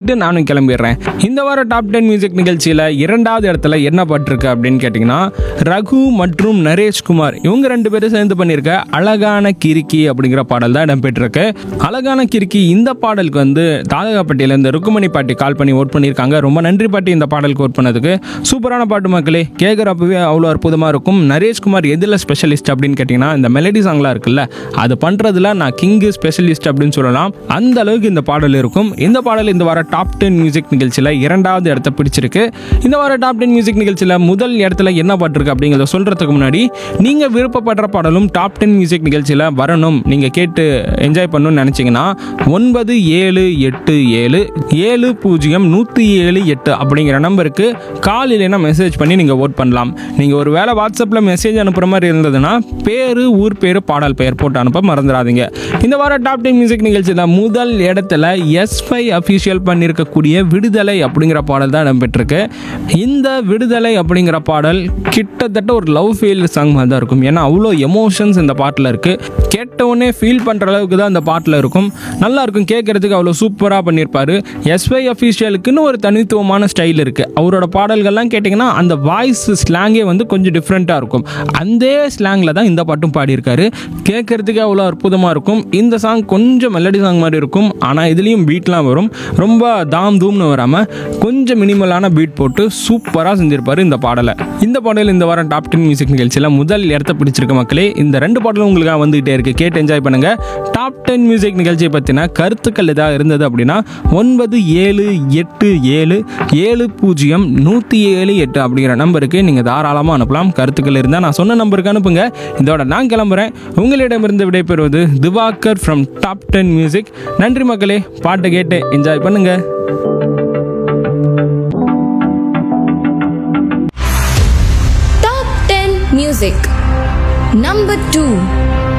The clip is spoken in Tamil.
சொல்லிட்டு நானும் கிளம்பிடுறேன் இந்த வார டாப் டென் மியூசிக் நிகழ்ச்சியில் இரண்டாவது இடத்துல என்ன பாட்டிருக்கு அப்படின்னு கேட்டிங்கன்னா ரகு மற்றும் நரேஷ்குமார் இவங்க ரெண்டு பேரும் சேர்ந்து பண்ணியிருக்க அழகான கிறுக்கி அப்படிங்கிற பாடல் தான் இடம்பெற்றிருக்கு அழகான கிறுக்கி இந்த பாடலுக்கு வந்து தாதகாப்பட்டியில இந்த ருக்குமணி பாட்டி கால் பண்ணி ஓட் பண்ணியிருக்காங்க ரொம்ப நன்றி பாட்டி இந்த பாடலுக்கு ஓட் பண்ணதுக்கு சூப்பரான பாட்டு மக்களே கேட்குறப்பவே அவ்வளோ அற்புதமாக இருக்கும் நரேஷ்குமார் எதில் ஸ்பெஷலிஸ்ட் அப்படின்னு கேட்டிங்கன்னா இந்த மெலடி சாங்லாம் இருக்குல்ல அது பண்ணுறதுல நான் கிங்கு ஸ்பெஷலிஸ்ட் அப்படின்னு சொல்லலாம் அந்த அளவுக்கு இந்த பாடல் இருக்கும் இந்த பாடல் இந்த வார டாப் டென் மியூசிக் நிகழ்ச்சியில் இரண்டாவது இடத்த பிடிச்சிருக்கு இந்த வார டாப் டென் மியூசிக் நிகழ்ச்சியில் முதல் இடத்துல என்ன பாட்டு இருக்கு அப்படிங்கிறத சொல்கிறதுக்கு முன்னாடி நீங்கள் விருப்பப்படுற பாடலும் டாப் டென் மியூசிக் நிகழ்ச்சியில் வரணும் நீங்கள் கேட்டு என்ஜாய் பண்ணணும்னு நினச்சிங்கன்னா ஒன்பது ஏழு எட்டு ஏழு ஏழு பூஜ்ஜியம் நூற்றி ஏழு எட்டு அப்படிங்கிற நம்பருக்கு கால் இல்லைன்னா மெசேஜ் பண்ணி நீங்கள் ஓட் பண்ணலாம் நீங்கள் ஒரு வேளை வாட்ஸ்அப்பில் மெசேஜ் அனுப்புகிற மாதிரி இருந்ததுன்னா பேர் ஊர் பேர் பாடல் பெயர் போட்டு அனுப்ப மறந்துடாதீங்க இந்த வார டாப் டென் மியூசிக் நிகழ்ச்சியில் முதல் இடத்துல எஸ் ஃபை அஃபிஷியல் பண்ணியிருக்கக்கூடிய விடுதலை அப்படிங்கிற பாடல் தான் இடம்பெற்றிருக்கு இந்த விடுதலை அப்படிங்கிற பாடல் கிட்டத்தட்ட ஒரு லவ் ஃபீல் சாங் மாதிரி தான் இருக்கும் ஏன்னா அவ்வளோ எமோஷன்ஸ் இந்த பாட்டில் இருக்குது கேட்டவுடனே ஃபீல் பண்ணுற அளவுக்கு தான் அந்த பாட்டில் இருக்கும் நல்லா இருக்கும் கேட்குறதுக்கு அவ்வளோ சூப்பராக பண்ணியிருப்பாரு எஸ்வை அஃபீஷியலுக்குன்னு ஒரு தனித்துவமான ஸ்டைல் இருக்குது அவரோட பாடல்கள்லாம் கேட்டிங்கன்னா அந்த வாய்ஸ் ஸ்லாங்கே வந்து கொஞ்சம் டிஃப்ரெண்ட்டாக இருக்கும் அந்த ஸ்லாங்கில் தான் இந்த பாட்டும் பாடியிருக்காரு கேட்குறதுக்கு அவ்வளோ அற்புதமாக இருக்கும் இந்த சாங் கொஞ்சம் மெலடி சாங் மாதிரி இருக்கும் ஆனால் இதுலேயும் பீட்லாம் வரும் ரொம்ப தாம் தூம்னு வராமல் கொஞ்சம் மினிமலான பீட் போட்டு சூப்பராக செஞ்சிருப்பாரு இந்த பாடலை இந்த பாடல் இந்த வாரம் டாப் டென் மியூசிக் நிகழ்ச்சியில் முதல் இடத்த பிடிச்சிருக்க மக்களே இந்த ரெண்டு பாடலும் உங்களுக்காக வந்துகிட்டே இருக்கு கேட்டு என்ஜாய் பண்ணுங்க டாப் டென் மியூசிக் நிகழ்ச்சியை பற்றின கருத்துக்கள் ஏதாவது இருந்தது அப்படின்னா ஒன்பது ஏழு எட்டு ஏழு ஏழு பூஜ்ஜியம் நூற்றி ஏழு எட்டு அப்படிங்கிற நம்பருக்கு நீங்கள் தாராளமாக அனுப்பலாம் கருத்துக்கள் இருந்தால் நான் சொன்ன நம்பருக்கு அனுப்புங்க இதோட நான் கிளம்புறேன் உங்களிடமிருந்து விடைபெறுவது Diwakar from top ten music நன்றி மக்களே பாட்டை கேட்டு என்ஜாய் பண்ணுங்க Top 10 Music Number 2